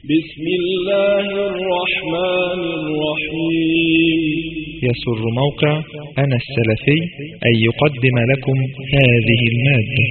بسم الله الرحمن الرحيم يسر موقع أنا السلفي أن يقدم لكم هذه المادة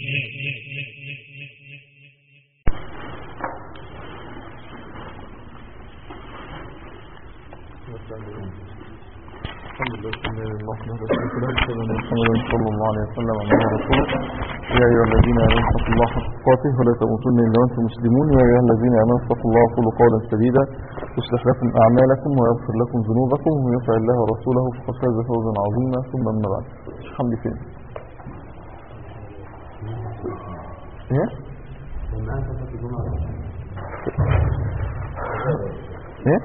الحمد لله بسم الله الرحمن الرحيم سيدنا محمد صلى الله عليه وسلم على رسوله يا ايها الذين امنوا اتقوا الله حق تقاته ولا تموتن الا وانتم مسلمون يا ايها الذين امنوا اتقوا الله وقولوا قولا سديدا يصلح لكم اعمالكم ويغفر لكم ذنوبكم ومن يطع الله ورسوله فقد فاز فوزا عظيما ثم اما بعد الشيخ حمدي فين؟ ايه؟ ايه؟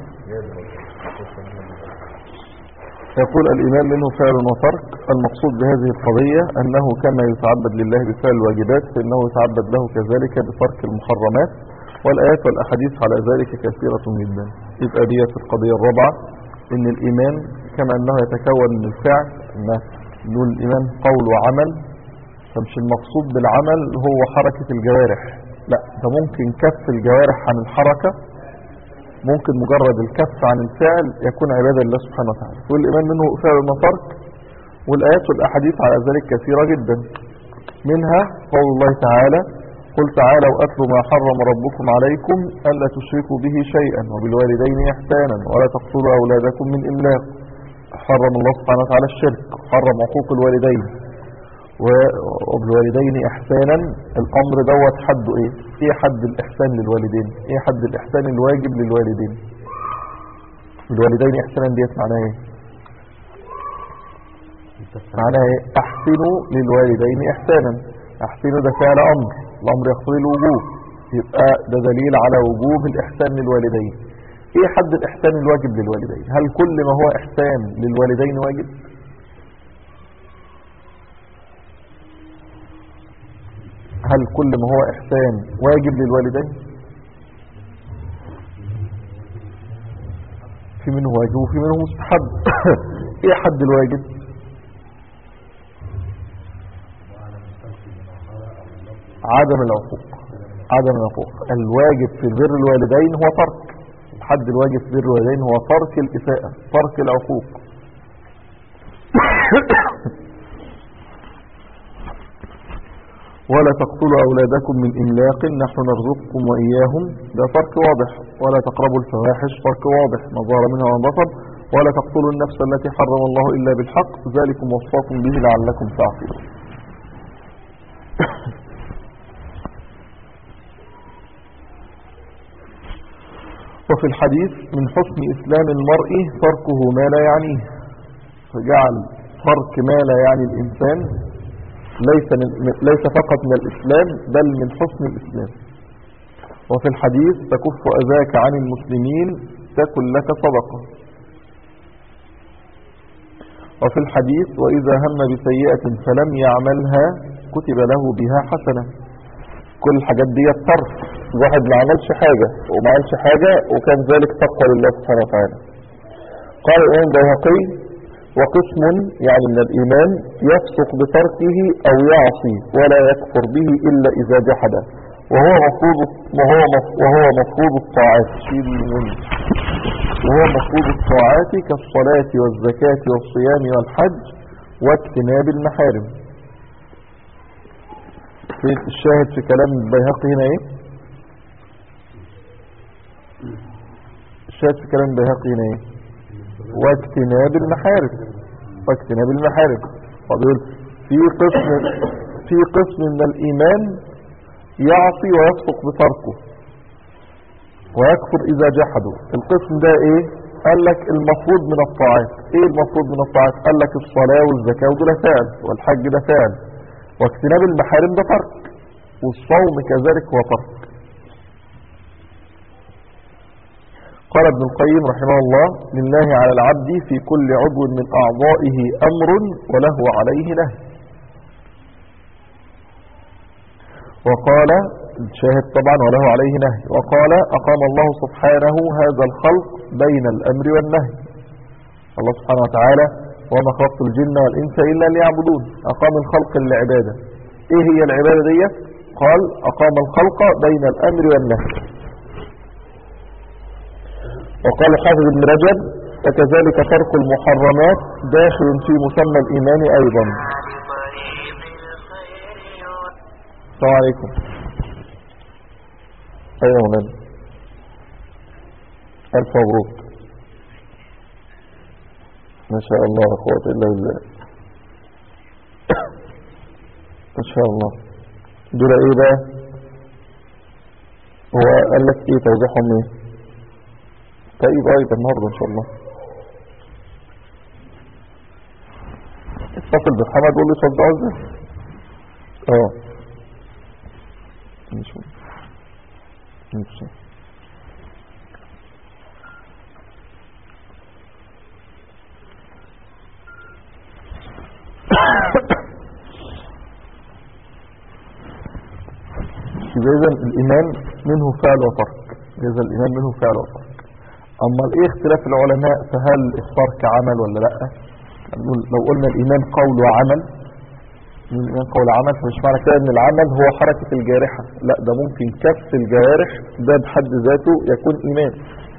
يقول الإيمان منه فعل وترك المقصود بهذه القضية أنه كما يتعبد لله بفعل الواجبات فإنه يتعبد له كذلك بترك المحرمات والآيات والأحاديث على ذلك كثيرة جدا يبقى ديت القضية الرابعة إن الإيمان كما أنه يتكون من الفعل ما نقول الإيمان قول وعمل فمش المقصود بالعمل هو حركة الجوارح لا ده ممكن كف الجوارح عن الحركة ممكن مجرد الكف عن الفعل يكون عبادة لله سبحانه وتعالى والإيمان منه فعل وترك والآيات والأحاديث على ذلك كثيرة جدا منها قول الله تعالى قل تعالوا أتلوا ما حرم ربكم عليكم ألا تشركوا به شيئا وبالوالدين إحسانا ولا تقتلوا أولادكم من إملاق حرم الله سبحانه وتعالى الشرك حرم عقوق الوالدين وبالوالدين احسانا الامر دوت حده ايه ايه حد الاحسان للوالدين ايه حد الاحسان الواجب للوالدين الوالدين احسانا ديت معناها ايه معناها ايه احسنوا للوالدين احسانا احسنوا ده فعل امر الامر يقتضي الوجوب يبقى ده دليل على وجوب الاحسان للوالدين ايه حد الاحسان الواجب للوالدين هل كل ما هو احسان للوالدين واجب هل كل ما هو إحسان واجب للوالدين في منه واجب وفي منه مستحب ايه حد الواجب عدم العقوق عدم العقوق الواجب في بر الوالدين هو ترك حد الواجب في بر الوالدين هو ترك الإساءة ترك العقوق ولا تقتلوا أولادكم من إملاق نحن نرزقكم وإياهم ده فرق واضح ولا تقربوا الفواحش فرق واضح ما ظهر منها وانبطن ولا تقتلوا النفس التي حرم الله إلا بالحق ذلكم وصاكم به لعلكم تعقلون وفي الحديث من حسن إسلام المرء تركه ما لا يعنيه فجعل ترك ما لا يعني الإنسان ليس من ليس فقط من الإسلام بل من حسن الإسلام وفي الحديث تكف أذاك عن المسلمين تكن لك صدقة وفي الحديث وإذا هم بسيئة فلم يعملها كتب له بها حسنة كل الحاجات دي الطرف واحد ما عملش حاجة وما عملش حاجة وكان ذلك تقوى لله سبحانه وتعالى قال الإمام البيهقي وقسم يعني من الإيمان يفسق بتركه أو يعصي ولا يكفر به إلا إذا جحد وهو مفروض وهو وهو مفروض الطاعات وهو مفروض الطاعات كالصلاة والزكاة والصيام والحج واجتناب المحارم في الشاهد في كلام البيهقي هنا ايه الشاهد في كلام البيهقي هنا ايه واجتناب المحارم واجتناب المحارم وبيقول في قسم في قسم من الإيمان يعصي ويفسق بتركه ويكفر إذا جحده القسم ده إيه قال لك المفروض من الطاعات إيه المفروض من الطاعات قال لك الصلاة والزكاة ودول فعل والحج ده فعل واجتناب المحارم ده ترك والصوم كذلك هو ترك قال ابن القيم رحمه الله لله على العبد في كل عضو من أعضائه أمر وله عليه نهي وقال الشاهد طبعا وله عليه نهي وقال أقام الله سبحانه هذا الخلق بين الأمر والنهي الله سبحانه وتعالى وما خلقت الجن والإنس إلا ليعبدون أقام الخلق للعبادة إيه هي العبادة دي قال أقام الخلق بين الأمر والنهي وقال حافظ ابن رجب وكذلك ترك المحرمات داخل في مسمى الإيمان أيضا السلام عليكم أيها مولانا ألف مبروك ما شاء الله لا قوة إلا بالله ما شاء الله دول ايه بقى هو قال لك ايه توضيحهم ايه طيب ايضا النهارده ان شاء الله اتصل بمحمد وقول له صدقوا ازاي اه نشوف نشوف إذا الإيمان منه فعل وترك إذا الإيمان منه فعل وترك أما إيه اختلاف العلماء فهل الترك عمل ولا لا نقول لو قلنا الإيمان قول وعمل الإيمان قول وعمل فمش معنى كده أن العمل هو حركة الجارحة لا ده ممكن كف الجوارح ده بحد ذاته يكون إيمان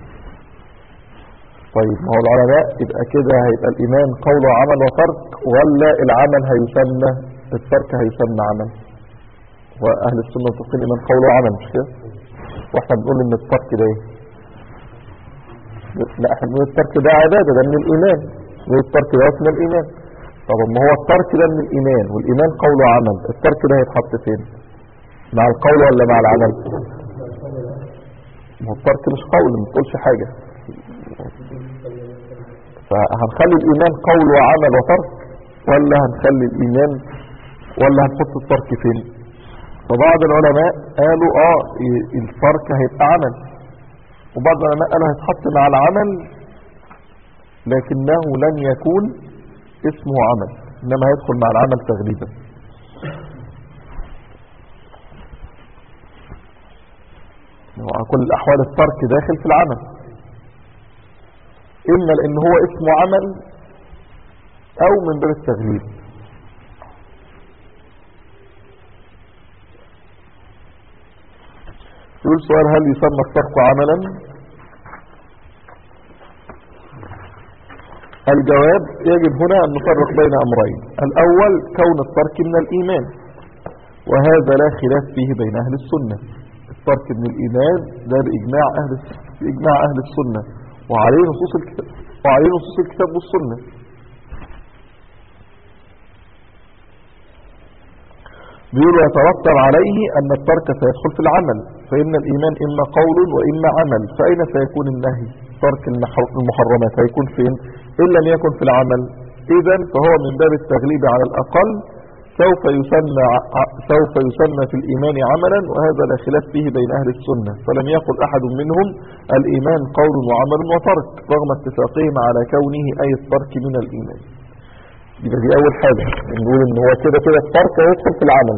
طيب ما هو العلماء يبقى كده هيبقى الإيمان قول وعمل وترك ولا العمل هيسمى الترك هيسمى عمل واهل السنه والتقين من قول وعمل مش كده واحنا بنقول ان الترك ده ايه لا احنا بنقول الترك ده عباده ده من الايمان بنقول الترك ده من الايمان طب ما هو الترك ده من الايمان والايمان قول وعمل الترك ده هيتحط فين مع القول ولا مع العمل ما هو الترك مش قول ما تقولش حاجه فهنخلي الايمان قول وعمل وترك ولا هنخلي الايمان ولا هنحط الترك فين فبعض العلماء قالوا اه الترك هيبقى عمل وبعض العلماء قالوا هيتحط مع العمل لكنه لن يكون اسمه عمل انما هيدخل مع العمل تغليبا وعلى كل الاحوال الترك داخل في العمل اما لان هو اسمه عمل او من باب التغليب يقول سؤال هل يسمى الترك عملا الجواب يجب هنا أن نفرق بين أمرين الأول كون الترك من الإيمان وهذا لا خلاف فيه بين أهل السنة الترك من الإيمان ده بإجماع أهل بإجماع أهل السنة وعليه نصوص الكتاب وعليه نصوص الكتاب والسنة بيقول ويترتب عليه أن الترك سيدخل في العمل فإن الإيمان إما قول وإما عمل فأين سيكون النهي ترك المحرمات هيكون فين إن لم يكن في العمل إذا فهو من باب التغليب على الأقل سوف يسمى سوف يسمى في الإيمان عملا وهذا لا خلاف فيه بين أهل السنة فلم يقل أحد منهم الإيمان قول وعمل وترك رغم اتفاقهم على كونه أي الترك من الإيمان يبقى دي أول حاجة نقول إن هو كده كده الترك يدخل في العمل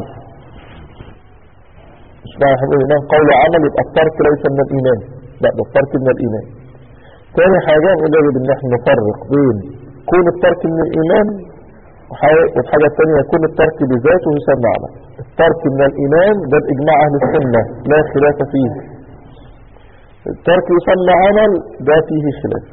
مش معنى حاجة الإيمان قول وعمل يبقى الترك ليس من الإيمان لا ده الترك من الإيمان ثاني حاجة نقول يجب إن احنا نفرق بين كون الترك من الإيمان والحاجة الثانية يكون الترك بذاته يسمى عمل الترك من الإيمان ده بإجماع أهل السنة لا خلاف فيه الترك يسمى عمل ده فيه خلاف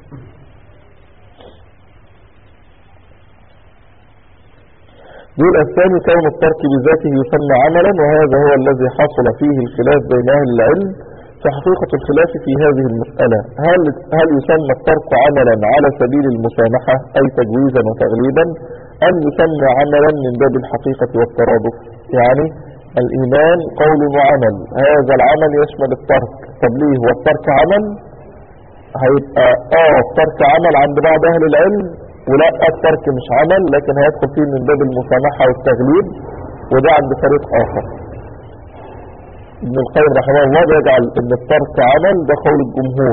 يقول الثاني كون الترك بذاته يسمى عملا وهذا هو الذي حصل فيه الخلاف بين أهل العلم فحقيقة الخلاف في هذه المسألة هل, هل يسمى الترك عملا على سبيل المسامحة أي تجويزا وتغليبا أم يسمى عملا من باب الحقيقة والترادف يعني الإيمان قول وعمل هذا العمل يشمل الترك طب ليه هو الترك عمل هيبقى اه الترك عمل عند بعض أهل العلم ولا الترك مش عمل لكن هيدخل فيه من باب المسامحة والتغليب وده عند فريق آخر ابن القيم رحمه الله بيجعل ان الترك عمل ده قول الجمهور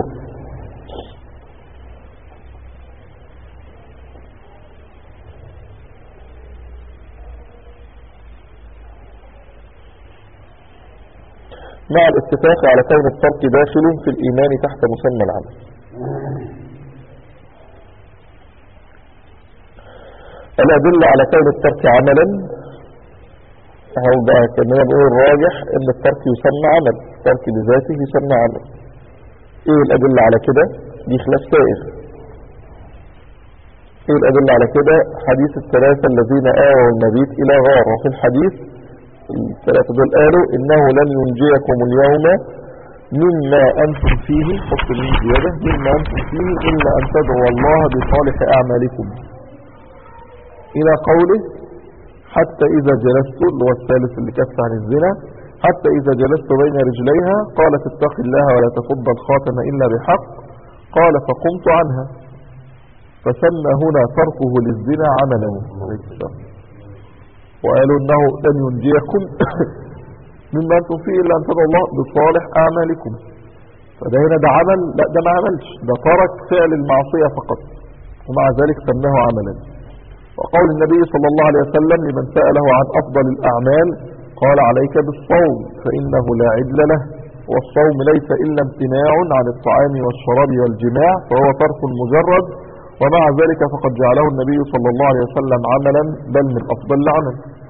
مع الاتفاق على كون الترك داخل في الإيمان تحت مسمى العمل الأدلة على كون الترك عملا هو ده كان بقول الراجح ان الترك يسمى عمل الترك بذاته يسمى عمل ايه الادلة على كده دي خلاف سائر ايه الأدلة على كده حديث الثلاثة الذين آووا المبيت إلى غار وفي الحديث الثلاثة دول قالوا إنه لن ينجيكم اليوم مما أنتم فيه حط من زيادة مما أنتم فيه إلا أن تدعوا الله بصالح أعمالكم إلى قوله حتى إذا جلست اللي هو الثالث اللي كف عن الزنا حتى إذا جلست بين رجليها قالت اتق الله ولا تفض الخاتم إلا بحق قال فقمت عنها فسمى هنا تركه للزنا عمله عليه السلام وقالوا انه لن ينجيكم مما انتم فيه الا ان تدعوا الله بصالح اعمالكم فده هنا ده عمل لا ده ما عملش ده ترك فعل المعصية فقط ومع ذلك سماه عملا وقول النبي صلى الله عليه وسلم لمن سأله عن افضل الاعمال قال عليك بالصوم فانه لا عدل له والصوم ليس الا امتناع عن الطعام والشراب والجماع فهو ترك مجرد ومع ذلك فقد جعله النبي صلى الله عليه وسلم عملا بل من أفضل العمل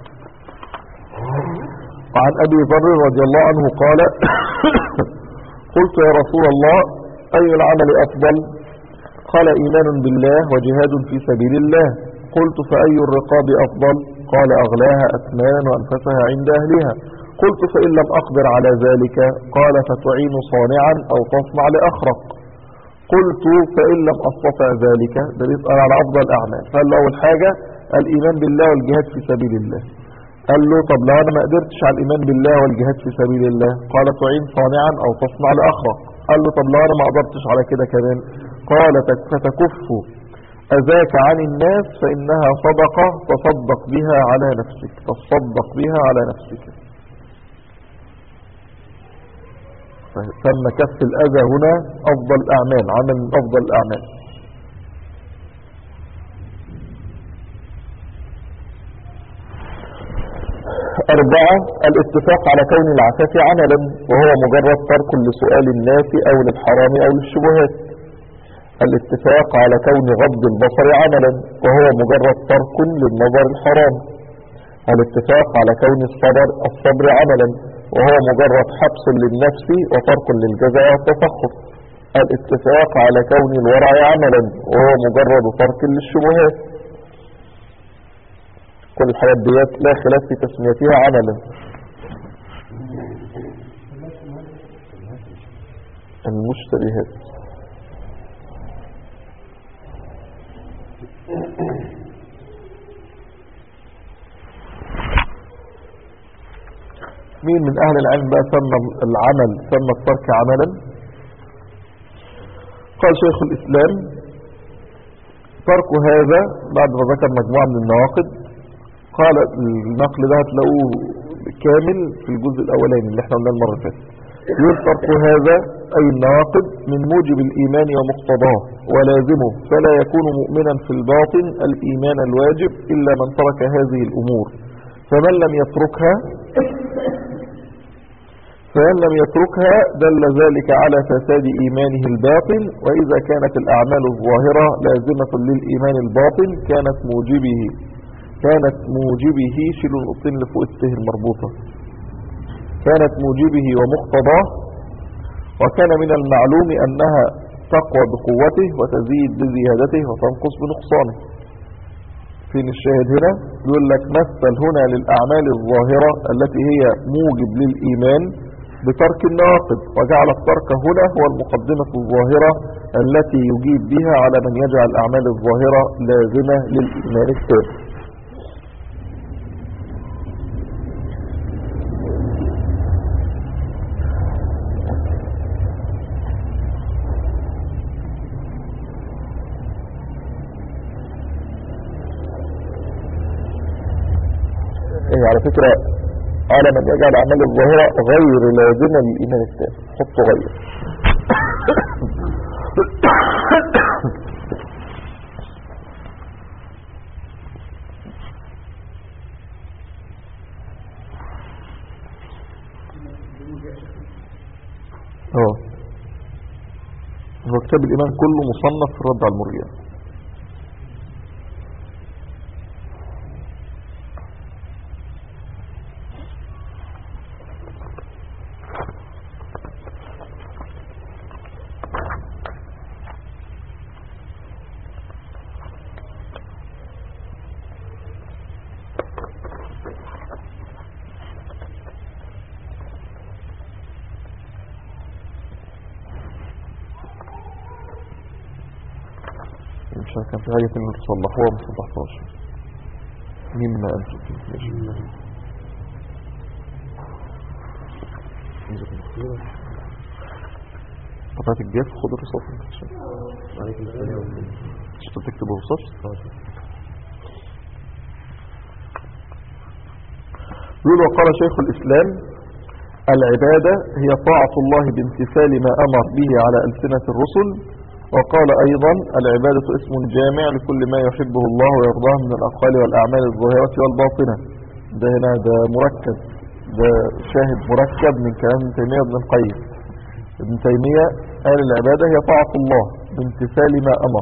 وعن أبي ذر رضي الله عنه قال قلت يا رسول الله أي العمل أفضل قال إيمان بالله وجهاد في سبيل الله قلت فأي الرقاب أفضل قال أغلاها أثمانا وأنفسها عند أهلها قلت فإن لم أقدر على ذلك قال فتعين صانعا أو تصنع لأخرق قلت فإن لم أستطع ذلك ده بيسأل على أفضل الأعمال فقال له أول حاجة الإيمان بالله والجهاد في سبيل الله قال له طب لو أنا ما قدرتش على الإيمان بالله والجهاد في سبيل الله قال تعين صانعا أو تصنع لأخرق قال له طب لو أنا ما قدرتش على كده كمان قال فتكف أذاك عن الناس فإنها صدقة تصدق بها على نفسك تصدق بها على نفسك فسمى كف الأذى هنا أفضل الأعمال عمل من أفضل الأعمال أربعة الاتفاق على كون العفاف عملا وهو مجرد ترك لسؤال الناس أو للحرام أو للشبهات الاتفاق على كون غض البصر عملا وهو مجرد ترك للنظر الحرام الاتفاق على كون الصبر الصبر عملا وهو مجرد حبس للنفس وترك للجزاء والتفخر الاتفاق على كون الورع عملا وهو مجرد ترك للشبهات كل الحاجات ديت لا خلاف في تسميتها عملا المشتبهات مين من أهل العلم بقى سمى العمل سمى الترك عملا قال شيخ الإسلام ترك هذا بعد ما ذكر مجموعة من النواقد قال النقل ده هتلاقوه كامل في الجزء الأولاني اللي احنا قلناه المرة اللي فاتت يقول ترك هذا أي النواقد من موجب الإيمان ومقتضاه ولازمه فلا يكون مؤمنا في الباطن الإيمان الواجب إلا من ترك هذه الأمور فمن لم يتركها فإن لم يتركها دل ذلك على فساد إيمانه الباطن وإذا كانت الأعمال الظاهرة لازمة للإيمان الباطن كانت موجبه كانت موجبه شيلوا النقطتين اللي فوق الته المربوطة كانت موجبه ومقتضاه وكان من المعلوم أنها تقوى بقوته وتزيد بزيادته وتنقص بنقصانه فين الشاهد هنا يقول لك مثل هنا للأعمال الظاهرة التي هي موجب للإيمان بترك النواقض وجعل الترك هنا هو المقدمة الظاهرة التي يجيب بها على من يجعل الأعمال الظاهرة لازمة للإيمان التام ايه على فكرة على من يجعل اعمال الظاهرة غير لازمة للإيمان التام حطه غير اه هو كتاب الإيمان كله مصنف في الرد على المرجئة مش عارف كان في حاجة تانية تصلحوها ما صلحتهاش مما أنتم فيه ماشي. قطعت الجاف خد الرصاص عليكم السلام مش تكتب الرصاص يقول وقال شيخ الإسلام العبادة هي طاعة الله بامتثال ما أمر به على ألسنة الرسل وقال أيضا العبادة اسم جامع لكل ما يحبه الله ويرضاه من الأقوال والأعمال الظاهرة والباطنة ده هنا ده مركب ده شاهد مركب من كلام ابن تيمية ابن القيم ابن تيمية قال العبادة هي طاعة الله بامتثال ما أمر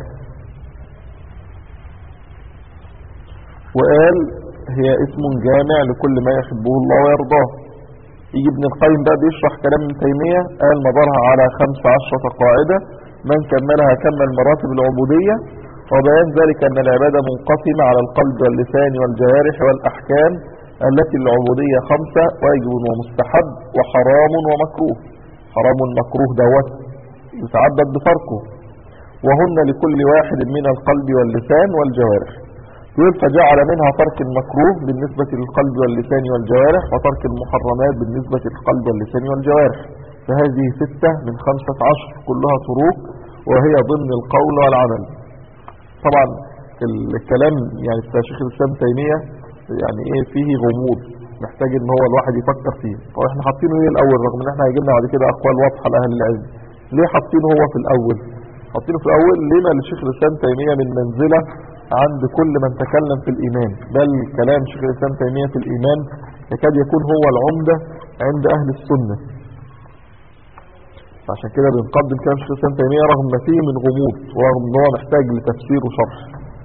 وقال هي اسم جامع لكل ما يحبه الله ويرضاه يجي ابن القيم بقى بيشرح كلام ابن تيمية قال مدارها على خمس عشرة قاعدة من كملها كمل مراتب العبودية وبيان ذلك أن العبادة منقسمة على القلب واللسان والجوارح والأحكام التي العبودية خمسة واجب ومستحب وحرام ومكروه حرام مكروه دوت يتعبد بتركه وهن لكل واحد من القلب واللسان والجوارح يقول فجعل منها ترك المكروه بالنسبة للقلب واللسان والجوارح وترك المحرمات بالنسبة للقلب واللسان والجوارح فهذه ستة من خمسة عشر كلها طرق وهي ضمن القول والعمل طبعا الكلام يعني بتاع شيخ الإسلام تيمية يعني ايه فيه غموض محتاج ان هو الواحد يفكر فيه طب احنا حاطينه ايه الاول رغم ان احنا هيجيلنا بعد كده اقوال واضحة لاهل العلم ليه حاطينه هو في الاول حاطينه في الاول لما للشيخ الإسلام تيمية من منزلة عند كل من تكلم في الإيمان بل كلام شيخ الإسلام تيمية في الإيمان يكاد يكون هو العمدة عند أهل السنة عشان كده بنقدم كلام شيخ الإسلام تيمية رغم ما فيه من غموض ورغم ان هو محتاج لتفسير وشرح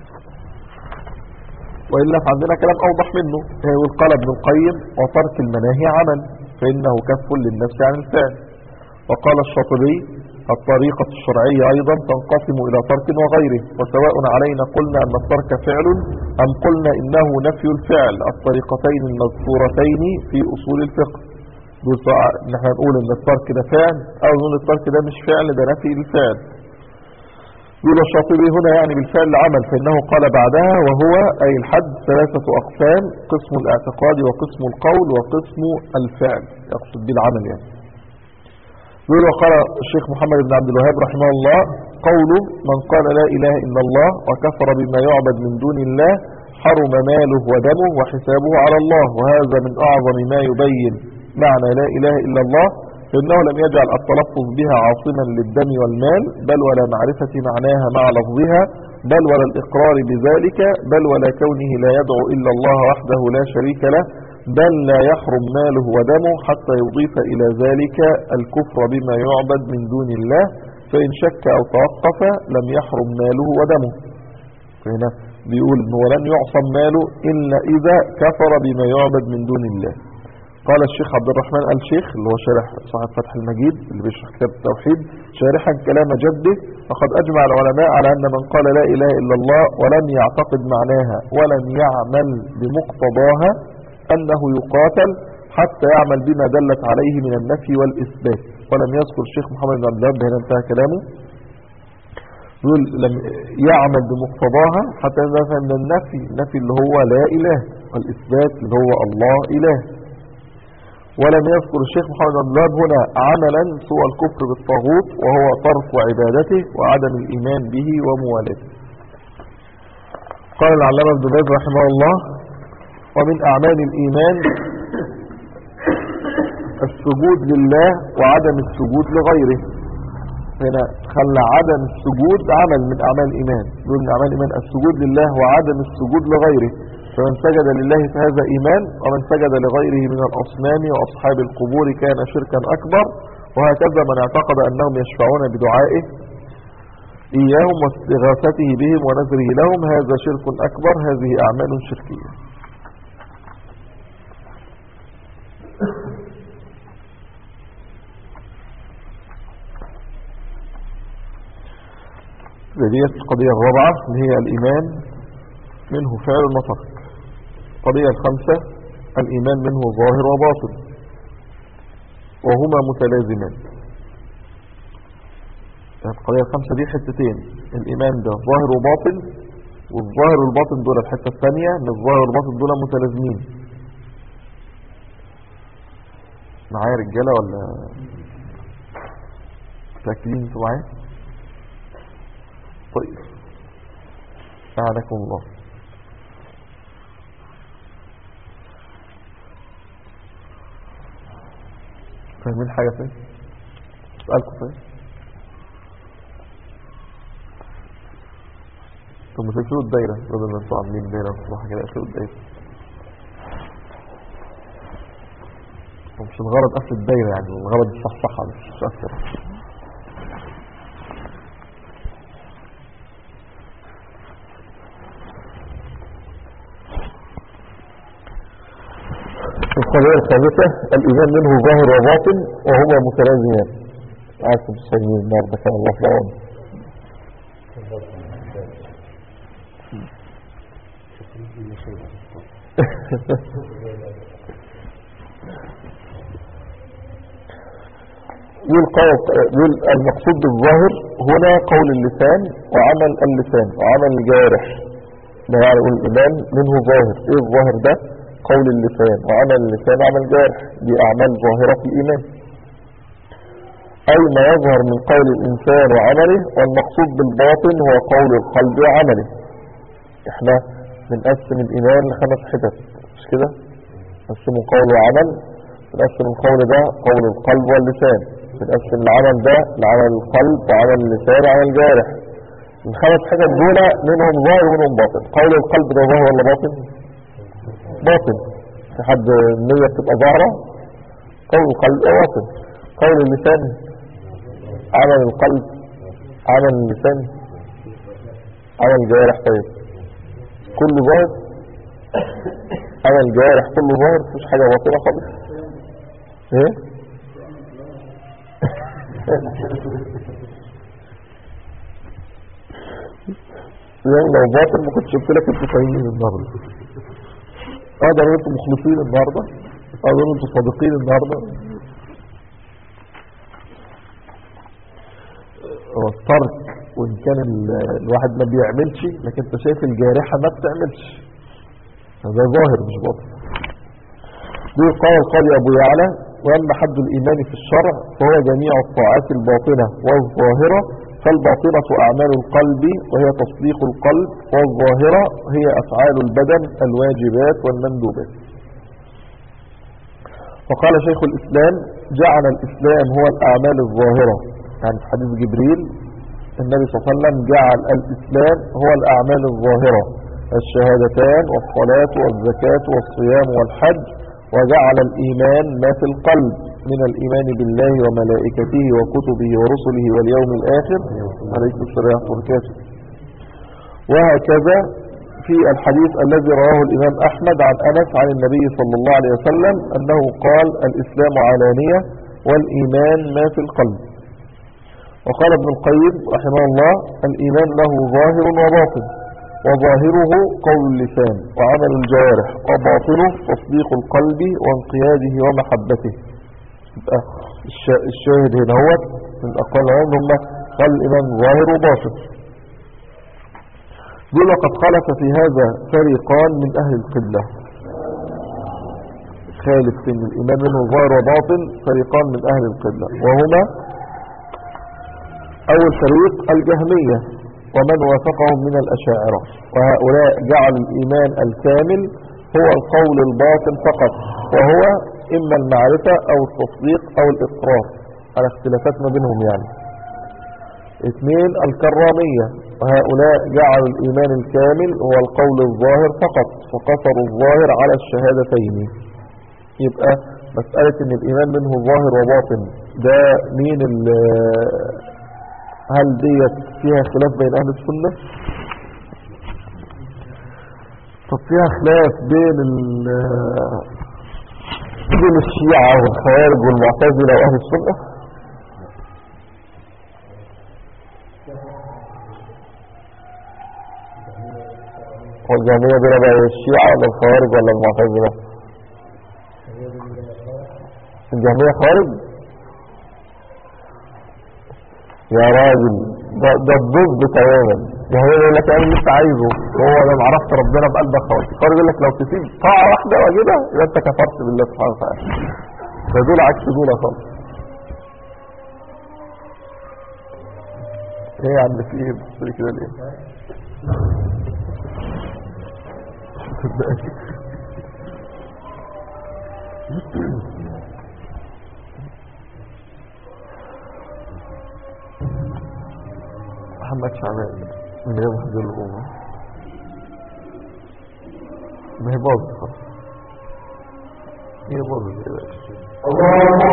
وإلا فعندنا كلام أوضح منه قال ابن القيم وترك المناهي عمل فإنه كف للنفس عن الفعل وقال الشاطبي الطريقة الشرعية أيضا تنقسم إلى ترك وغيره وسواء علينا قلنا أن الترك فعل أم قلنا إنه نفي الفعل الطريقتين المذكورتين في أصول الفقه نحن نقول أن الترك ده فعل أو نقول الترك ده مش فعل ده نفي الفعل يقول الشاطبي هنا يعني بالفعل عمل فإنه قال بعدها وهو أي الحد ثلاثة أقسام قسم الاعتقاد وقسم القول وقسم الفعل يقصد بالعمل يعني يقول وقال الشيخ محمد بن عبد الوهاب رحمه الله قوله من قال لا إله إلا الله وكفر بما يعبد من دون الله حرم ماله ودمه وحسابه على الله وهذا من أعظم ما يبين معنى لا إله إلا الله فإنه لم يجعل التلفظ بها عاصما للدم والمال بل ولا معرفة معناها مع لفظها بل ولا الإقرار بذلك بل ولا كونه لا يدعو إلا الله وحده لا شريك له بل لا يحرم ماله ودمه حتى يضيف إلى ذلك الكفر بما يعبد من دون الله فإن شك أو توقف لم يحرم ماله ودمه فهنا بيقول أنه لن يعصم ماله إلا إذا كفر بما يعبد من دون الله قال الشيخ عبد الرحمن آل شيخ اللي هو شارح صاحب فتح المجيد اللي بيشرح كتاب التوحيد شارحا كلام جده فقد أجمع العلماء على أن من قال لا إله إلا الله ولم يعتقد معناها ولم يعمل بمقتضاها أنه يقاتل حتى يعمل بما دلت عليه من النفي والإثبات ولم يذكر الشيخ محمد بن عبد الوهاب هنا انتهى كلامه يقول لم يعمل بمقتضاها حتى يفهم من النفي النفي اللي هو لا إله والإثبات اللي هو الله إله ولم يذكر الشيخ محمد بن الوهاب هنا عملا سوى الكفر بالطاغوت وهو ترك عبادته وعدم الإيمان به وموالاته قال العلامة ابن باز رحمه الله ومن أعمال الإيمان السجود لله وعدم السجود لغيره هنا خلى عدم السجود عمل من أعمال الإيمان يقول من أعمال الإيمان السجود لله وعدم السجود لغيره فمن سجد لله فهذا إيمان ومن سجد لغيره من الأصنام وأصحاب القبور كان شركا أكبر وهكذا من اعتقد أنهم يشفعون بدعائه إياهم واستغاثته بهم ونذره لهم هذا شرك أكبر هذه أعمال شركية ديت القضية الرابعة اللي هي الإيمان منه فعل وترك القضية الخامسة الإيمان منه ظاهر وباطن وهما متلازمان القضية الخمسة دي حتتين الإيمان ده ظاهر وباطن والظاهر والباطن دول الحتة الثانية ان الظاهر والباطن دول متلازمين معايا رجالة ولا متأكدين انتوا معايا طيب أعانكم الله فاهمين حاجة فين اسألكم فين ثم تقفلوا الدايرة بدل ما انتوا عاملين دايرة مفتوحة كده اقفلوا الدايرة مش الغرض قفل الدايرة يعني الغرض الصحصحة مش أكثر القضية الخامسة الإيمان منه ظاهر وباطن وهما متلازمان عايزكم تسلمين النهارده كان الله في العون يقول المقصود بالظاهر هنا قول اللسان وعمل اللسان وعمل الجارح ده يعني يقول الإيمان منه ظاهر ايه الظاهر ده قول اللسان وعمل اللسان وعمل الجارح دي أعمال ظاهرة في الإيمان أي ما يظهر من قول الإنسان وعمله والمقصود بالباطن هو قول القلب وعمله احنا بنقسم الإيمان لخمس حتت مش كده نقسمه قول وعمل بنقسم القول ده قول القلب واللسان بنقسم العمل ده لعمل القلب وعمل اللسان وعمل الجارح الخمس حتت دول منهم ظاهر ومنهم باطن قول القلب ده ظاهر ولا باطن باطن في حد النية بتبقى ظاهرة قول القلب باطن قول اللسان عمل القلب عمل اللسان عمل الجوارح طيب كله ظاهر عمل الجوارح كله ظاهر مفيش حاجة باطنة خالص ايه يعني لو باطل ما كنتش قلت لك انتوا فاهمين النهارده اقدر اقول انتوا مخلصين النهارده اقدر اقول انتوا صادقين النهارده هو الترك وان كان ال- الواحد ما بيعملش لكن انت شايف الجارحه ما بتعملش ده ظاهر مش باطن دي قال القاضي ابو يعلى واما حد الايمان في الشرع فهو جميع الطاعات الباطنه والظاهره فالباطنه اعمال القلب وهي تصديق القلب والظاهره هي افعال البدن الواجبات والمندوبات وقال شيخ الإسلام جعل الإسلام هو الأعمال الظاهرة يعني في حديث جبريل النبي صلى الله عليه وسلم جعل الإسلام هو الأعمال الظاهرة الشهادتان والصلاة والزكاة والصيام والحج وجعل الإيمان ما في القلب من الإيمان بالله وملائكته وكتبه ورسله واليوم الآخر عليكم السلام وبركاته وهكذا في الحديث الذي رواه الإمام أحمد عن أنس عن النبي صلى الله عليه وسلم أنه قال الإسلام علانية والإيمان ما في القلب وقال ابن القيم رحمه الله الإيمان له ظاهر وباطن وظاهره قول اللسان وعمل الجوارح وباطنه تصديق القلب وانقياده ومحبته يبقى الشا- الشاهد هنا هو من الأقوال العلم هم قال الإيمان ظاهر وباطن دول قد خلف في هذا فريقان من أهل القبلة خالف في ان الإيمان منه ظاهر وباطن فريقان من أهل القبلة وهما أول فريق الجهمية ومن وافقهم من الأشاعرة وهؤلاء جعلوا الإيمان الكامل هو القول الباطن فقط وهو إما المعرفة أو التصديق أو الإقرار على اختلافات ما بينهم يعني اثنين الكرامية وهؤلاء جعلوا الإيمان الكامل هو القول الظاهر فقط فقصروا الظاهر على الشهادتين يبقى مسألة ان الإيمان منه ظاهر وباطن ده مين ال- هل ديت فيها خلاف بين أهل السنة طب فيها خلاف بين ال- بين الشيعة والخوارج والمعتزلة وأهل السنة والجميع دول بقى الشيعة ولا الخوارج ولا المعتزلة الجميع خوارج يا راجل ده, ده الضد تماما يعني هو يقول لك اعمل اللي انت عايزه وهو لما عرفت ربنا بقلبك خلاص القرآن يقول لك لو تسيب طاعة واحدة واجبها يبقى انت كفرت بالله سبحانه وتعالى فدول عكس دول خالص ايه يا عم في ايه بص لي كده ليه محمد شعبان من غير محضر الأمة ما هي باظت خلاص هي باظت يا باشا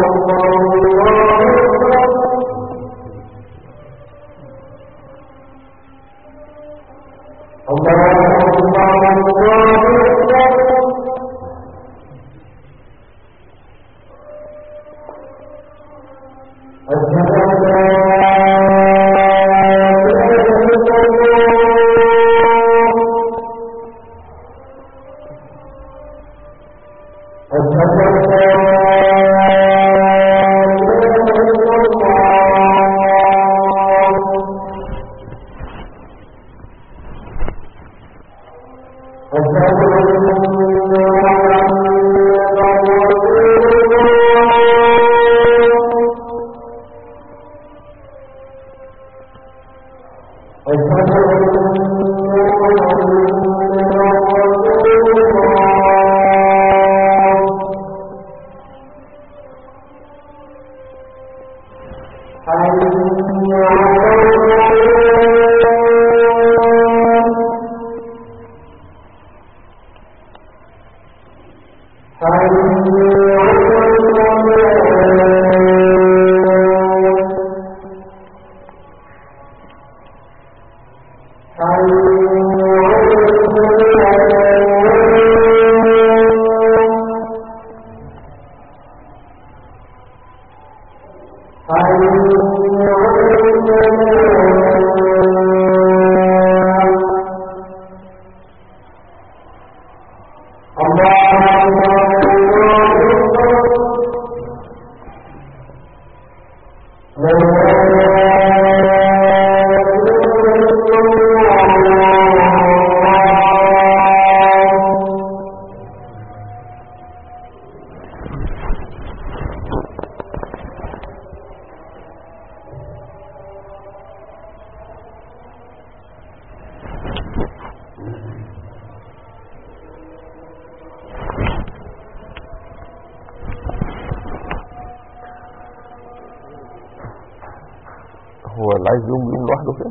هو اللي عايز يقوم يقوم لوحده كده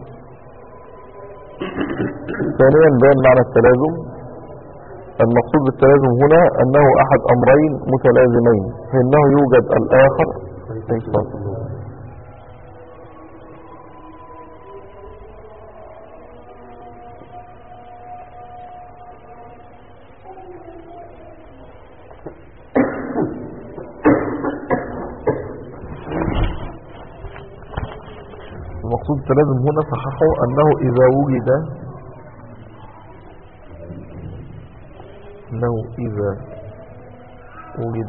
ثانيا بيان معنى التلازم المقصود بالتلازم هنا أنه أحد أمرين متلازمين فإنه يوجد الآخر المقصود التلازم هنا صححه أنه إذا وجد أنه إذا وجد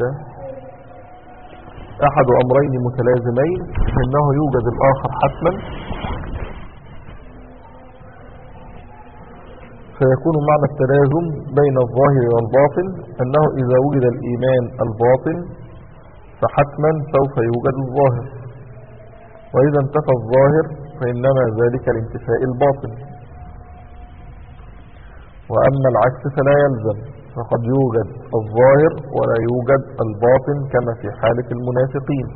أحد أمرين متلازمين فإنه يوجد الآخر حتما فيكون معنى التلازم بين الظاهر والباطن أنه إذا وجد الإيمان الباطن فحتما سوف يوجد الظاهر وإذا انتفى الظاهر فإنما ذلك لانتفاء الباطن وأما العكس فلا يلزم فقد يوجد الظاهر ولا يوجد الباطن كما في حالة المنافقين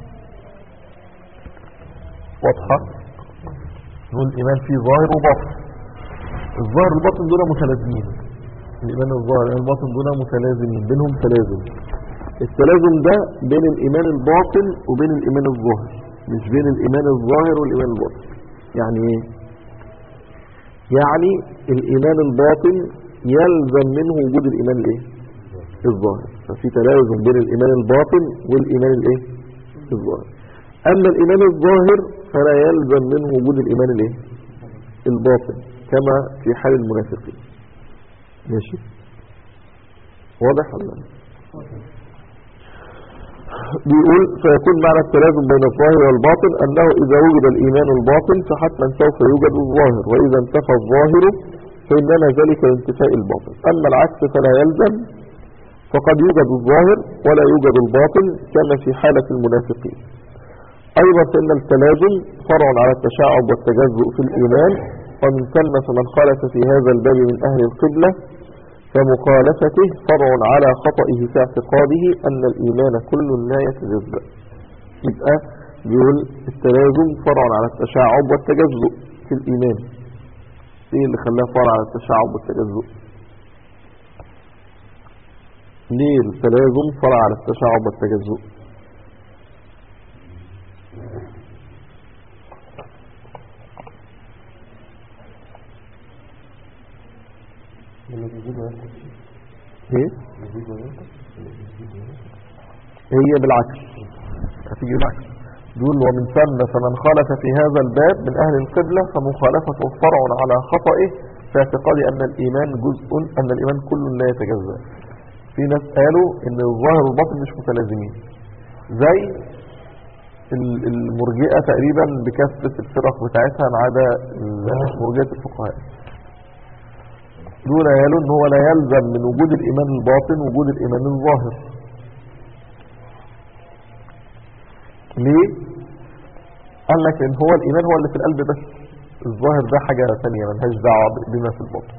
واضحة نقول الإيمان فيه ظاهر وباطن الظاهر والباطن دول متلازمين الإيمان الظاهر والإيمان الباطن دول متلازمين بينهم تلازم التلازم ده بين الإيمان الباطن وبين الإيمان الظاهر مش بين الإيمان الظاهر والإيمان الباطن يعني ايه يعني الإيمان الباطن يلزم منه وجود الإيمان الايه الظاهر ففي تلازم بين الإيمان الباطن والإيمان الايه الظاهر أما الإيمان الظاهر فلا يلزم منه وجود الإيمان الايه الباطن كما في حال المنافقين ماشي واضح ولا لا؟ بيقول فيكون معنى التلازم بين الظاهر والباطن أنه إذا وجد الإيمان الباطن فحتما سوف يوجد الظاهر وإذا انتفى الظاهر فإنما ذلك لانتفاء الباطن أما العكس فلا يلزم فقد يوجد الظاهر ولا يوجد الباطن كما في حالة المنافقين أيضا فإن التلازم فرع على التشعب والتجزؤ في الإيمان ومن ثم فمن خالف في هذا الباب من أهل القبلة فمخالفته فرع على خطئه في اعتقاده أن الإيمان كل لا يتجزأ يبقى بيقول التلازم فرع على التشعب والتجزؤ في الإيمان ايه اللي خلاه فرع على التشعب والتجزؤ ليه التلازم فرع على التشعب والتجزؤ لما بيزيد وينقص ايه بيزيد وينقص هي بالعكس هتيجي بالعكس دول ومن ثم فمن خالف في هذا الباب من أهل القبلة فمخالفته فرع على خطئه في اعتقاد أن الإيمان جزء أن الإيمان كل لا يتجزأ في ناس قالوا أن الظاهر والباطن مش متلازمين زي ال- المرجئة تقريبا بكافة الفرق بتاعتها ما عدا ال- مرجئة الفقهاء دول قالوا ان هو لا يلزم من وجود الإيمان الباطن وجود الإيمان الظاهر ليه قال لك ان هو الايمان هو اللي في القلب بس الظاهر ده حاجة ثانية ملهاش دعوة بما في الباطن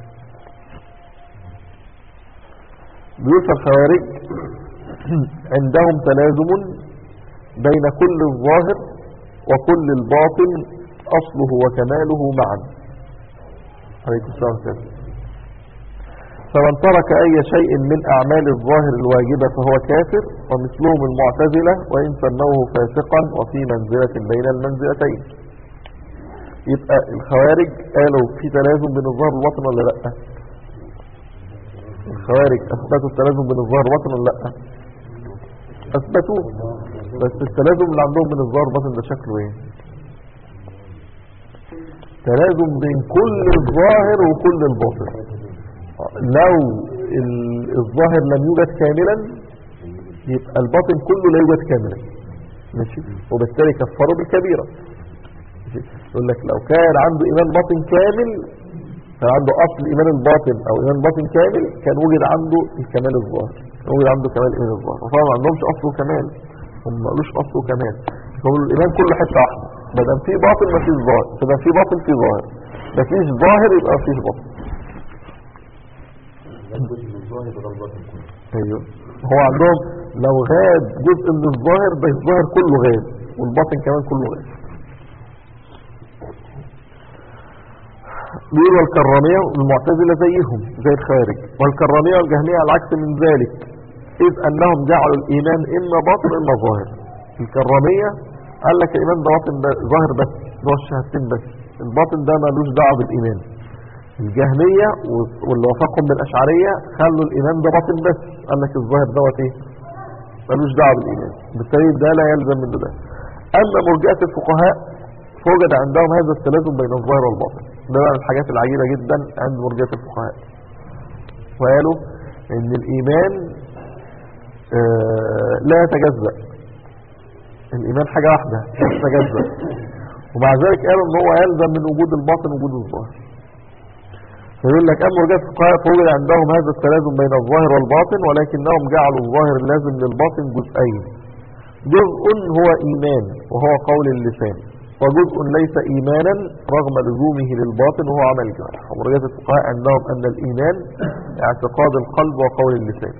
بيقول الخوارج عندهم تلازم بين كل الظاهر وكل الباطن اصله وكماله معا عليكم السلام عليكم فمن ترك أي شيء من أعمال الظاهر الواجبة فهو كافر ومثلهم المعتزلة وإن سموه فاسقا وفي منزلة بين المنزلتين يبقى الخوارج قالوا في تلازم بين الظاهر والباطن ولا لا الخوارج أثبتوا التلازم بين الظاهر والباطن ولا لا أثبتوه بس التلازم اللي عندهم بين الظاهر والباطن ده شكله ايه تلازم بين كل الظاهر وكل الباطن لو ال- الظاهر لم يوجد كاملا يبقى الباطن كله لا يوجد كاملا ماشي وبالتالي كفروا بالكبيرة ماشي؟ يقول لك لو كان عنده إيمان باطن كامل كان عنده أصل إيمان الباطن أو إيمان باطن كامل كان وجد عنده الكمال الظاهر كان وجد عنده كمال إيمان الظاهر وطبعا ما عندهمش أصل وكمال هم ما قالوش أصل وكمال هم الإيمان كله حتة واحدة ما دام في باطن ما فيش ظاهر ما دام في باطن في ظاهر ما فيش ظاهر يبقى فيه باطن ينقص من الظاهر غير الباطن كله ايوه هو عندهم لو غاب جزء من الظاهر ده الظاهر كله غاب والباطن كمان كله غاب بيقولوا الكرامية والمعتزلة زيهم زي الخارج والكرامية والجهمية على العكس من ذلك إذ أنهم جعلوا الإيمان إما باطن إما ظاهر الكرامية قال لك الإيمان ده باطن ده ظاهر بس هو الشهادتين بس الباطن ده ملوش دعوة بالإيمان الجهمية واللي وافقهم من الأشعرية خلوا الإيمان ده باطن بس قال لك الظاهر دوت إيه ملوش دعوة بالإيمان بالتالي ده لا يلزم من ده أما مرجئة الفقهاء فوجد عندهم هذا التلازم بين الظاهر والباطن ده من الحاجات العجيبة جدا عند مرجئة الفقهاء وقالوا إن الإيمان آه لا يتجزأ الإيمان حاجة واحدة لا تتجزأ ومع ذلك قالوا إن هو يلزم من وجود الباطن وجود الظاهر فيقول لك أما رجال الفقهاء فوجد عندهم هذا التلازم بين الظاهر والباطن ولكنهم جعلوا الظاهر اللازم للباطن جزئين جزء هو إيمان وهو قول اللسان وجزء ليس إيمانا رغم لزومه للباطن وهو عمل الجوارح ورجال الفقهاء عندهم أن الإيمان اعتقاد القلب وقول اللسان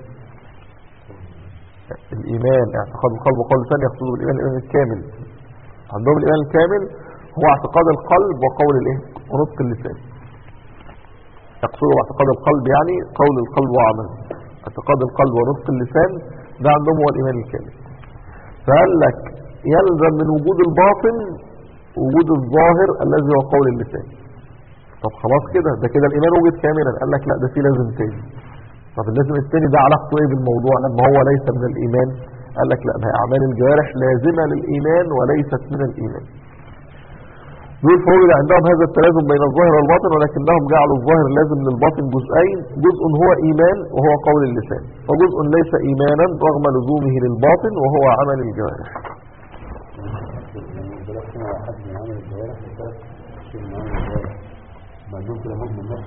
الإيمان اعتقاد القلب وقول اللسان يقصد بالإيمان الإيمان الكامل عندهم الإيمان الكامل هو اعتقاد القلب وقول الايه ونطق اللسان يقصدوا اعتقاد القلب يعني قول القلب وعمل اعتقاد القلب ونطق اللسان ده عندهم هو الإيمان الكامل فقال لك يلزم من وجود الباطن وجود الظاهر الذي هو قول اللسان طب خلاص كده ده كده الإيمان وجد كاملا قال لك لا ده في لازم تاني طب اللازم التاني ده علاقته ايه بالموضوع لما هو ليس من الإيمان قال لك لا ما هي أعمال الجوارح لازمة للإيمان وليست من الإيمان دول فوجد عندهم هذا التلازم بين الظاهر والباطن ولكنهم جعلوا الظاهر لازم للباطن جزئين جزء هو إيمان وهو قول اللسان وجزء ليس إيمانا رغم لزومه للباطن وهو عمل الجوارح دلوقتي انا حد من عمل الجوارح وثلاث شيء من عمل الجوارح ما عندهم كده مؤمن نفس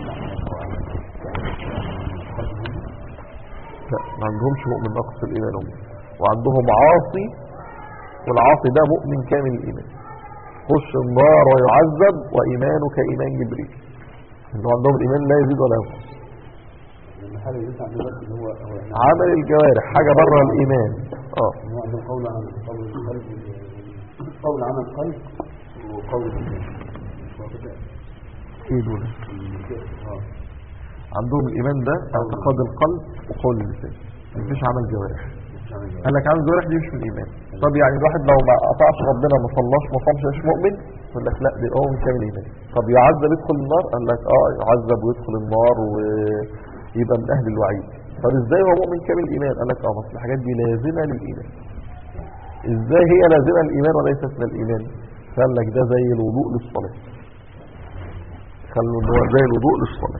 لا ما عندهمش مؤمن نقص الإيمان هم وعندهم عاصي والعاصي ده مؤمن كامل الإيمان خش النار ويعذب وإيمانه كإيمان جبريل إنه عندهم الإيمان لا يزيد ولا ينقص لان الحاله اللي انت عندنا دلوقتي اللي هو هو يعني عمل الجوارح حاجة بره الإيمان اه ان هو عندهم قول عن قول القلب قول عن القلب وقول اللسان هو كده ايه دول اه عندهم الإيمان ده اعتقاد القلب وقول اللسان مفيش عمل جوارح مش عمل جوارح قال لك عمل جوارح دي مش من الإيمان طب يعني الواحد لو ما قطعش ربنا ما صلاش ما صامش مش مؤمن يقول لك لا دي هو من كامل الإيمان طب يعذب يدخل النار قال لك اه يعذب ويدخل النار ويبقى من أهل الوعيد طب ازاي هو مؤمن كامل الإيمان قال لك اه بس الحاجات دي لازمة للإيمان ازاي هي لازمة للإيمان وليست من الإيمان قال لك ده زي الوضوء للصلاة خلوا ان هو زي الوضوء للصلاة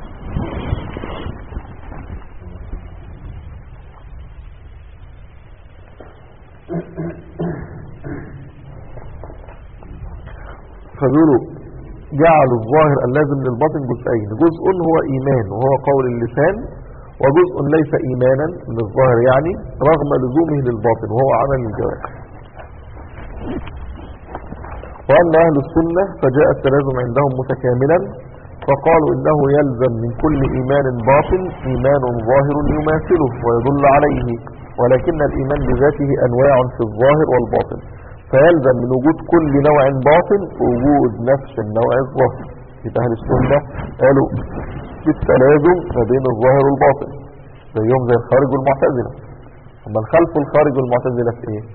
فبيقولوا جعلوا الظاهر اللازم للباطن جزئين جزء هو إيمان وهو قول اللسان وجزء ليس إيمانا للظاهر يعني رغم لزومه للباطن وهو عمل الجوارح وأما أهل السنة فجاء التلازم عندهم متكاملا فقالوا إنه يلزم من كل إيمان باطن إيمان ظاهر يماثله ويدل عليه ولكن الإيمان بذاته أنواع في الظاهر والباطن فيلزم من وجود كل نوع باطن وجود نفس النوع الظاهر يبقى أهل السنة قالوا بالتلازم ما بين الظاهر والباطن زيهم زي الخارج والمعتزلة أما الخلف والخارج والمعتزلة في إيه؟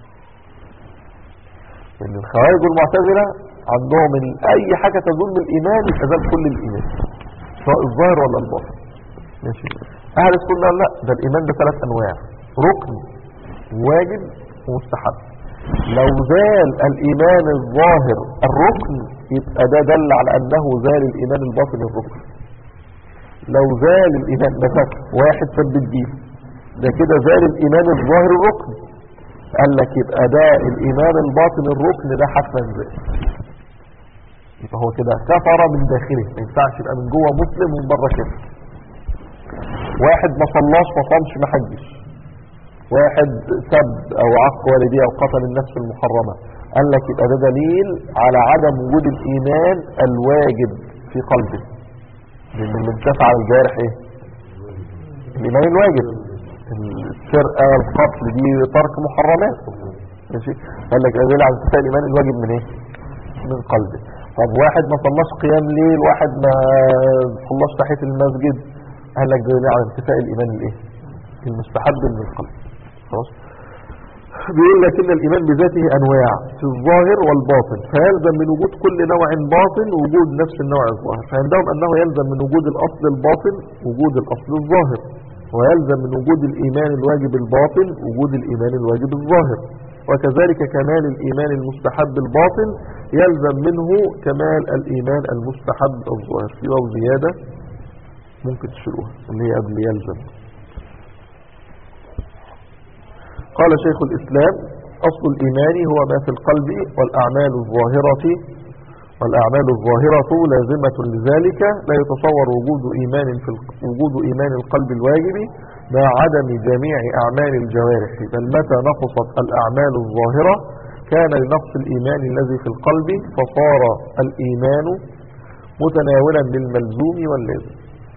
ان الخوارج والمعتزلة عندهم ال- اي حاجة تدل الإيمان يتزال كل الإيمان سواء الظاهر ولا الباطن ماشي أهل السنة لا ده الإيمان ده ثلاث أنواع ركن واجب ومستحب لو زال الإيمان الظاهر الركن يبقى ده دل على أنه زال الإيمان الباطن الركن لو زال الإيمان مثلا واحد ثبت بيه ده كده زال الإيمان الظاهر الركن قال لك يبقى ده الإيمان الباطن الركن ده حتما زال يبقى هو كده كفر من داخله ما ينفعش يبقى من جوه مسلم ومن بره كده واحد ما صلاش ما صامش ما حجش واحد سب او عق والديه او قتل النفس المحرمه قال لك يبقى ده دليل على عدم وجود الايمان الواجب في قلبه لان اللي انتفع على الجارح ايه الايمان الواجب السرقه القتل دي ترك محرمات ماشي قال لك ده دليل على انتفاع الايمان الواجب من ايه من قلبه طب واحد ما صلاش قيام ليل واحد ما صلاش تحيه المسجد قال لك ده دليل على انتفاء الايمان الايه المستحب من القلب خلاص بيقول لك ان الايمان بذاته انواع في الظاهر والباطن فيلزم من وجود كل نوع باطن وجود نفس النوع الظاهر فعندهم انه يلزم من وجود الاصل الباطن وجود الاصل الظاهر ويلزم من وجود الايمان الواجب الباطن وجود الايمان الواجب الظاهر وكذلك كمال الايمان المستحب الباطن يلزم منه كمال الايمان المستحب الظاهر في واو زياده ممكن تشيلوها اللي هي قبل يلزم قال شيخ الإسلام أصل الإيمان هو ما في القلب والأعمال الظاهرة والأعمال الظاهرة لازمة لذلك لا يتصور وجود إيمان في الق- وجود إيمان القلب الواجب مع عدم جميع أعمال الجوارح بل متى نقصت الأعمال الظاهرة كان لنقص الإيمان الذي في القلب فصار الإيمان متناولا للملزوم واللازم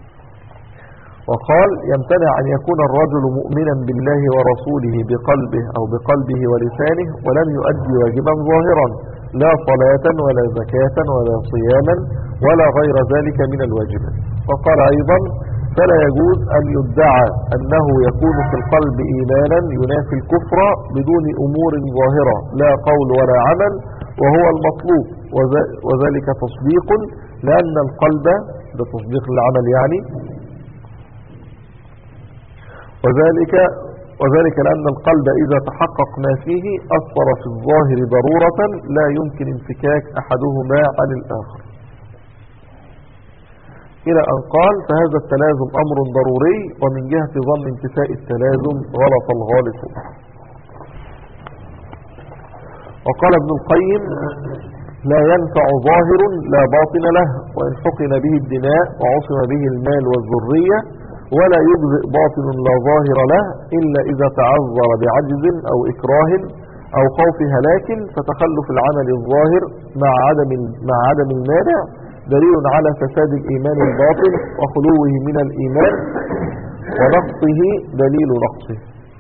وقال يمتنع أن يكون الرجل مؤمنا بالله ورسوله بقلبه أو بقلبه ولسانه ولم يؤدي واجبا ظاهرا لا صلاة ولا زكاة ولا صياما ولا غير ذلك من الواجبات وقال أيضا فلا يجوز أن يدعى أنه يكون في القلب إيمانا ينافي الكفر بدون أمور ظاهرة لا قول ولا عمل وهو المطلوب وذ- وذلك تصديق لأن القلب ده تصديق العمل يعني وذلك وذلك لأن القلب إذا تحقق ما فيه أثر في الظاهر ضرورة لا يمكن انفكاك أحدهما عن الآخر إلى أن قال فهذا التلازم أمر ضروري ومن جهة ظن انتفاء التلازم غلط الغالطون وقال ابن القيم لا ينفع ظاهر لا باطن له وإن حقن به الدماء وعصم به المال والذرية ولا يجزئ باطن لا ظاهر له إلا إذا تعذر بعجز أو إكراه أو خوف هلاك فتخلف العمل الظاهر مع عدم مع عدم المانع دليل على فساد الإيمان الباطن وخلوه من الإيمان ونقصه دليل نقصه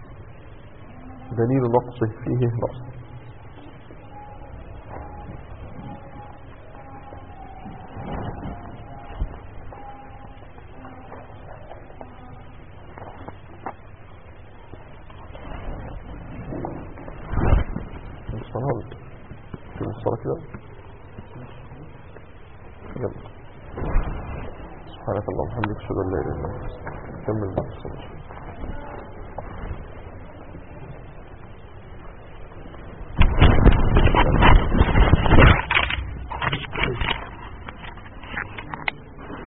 دليل نقصه فيه نقص الصلاة في الصلاة كده يلا سبحانك اللهم وبحمدك اشهد ان لا اله الا انت كمل الصلاة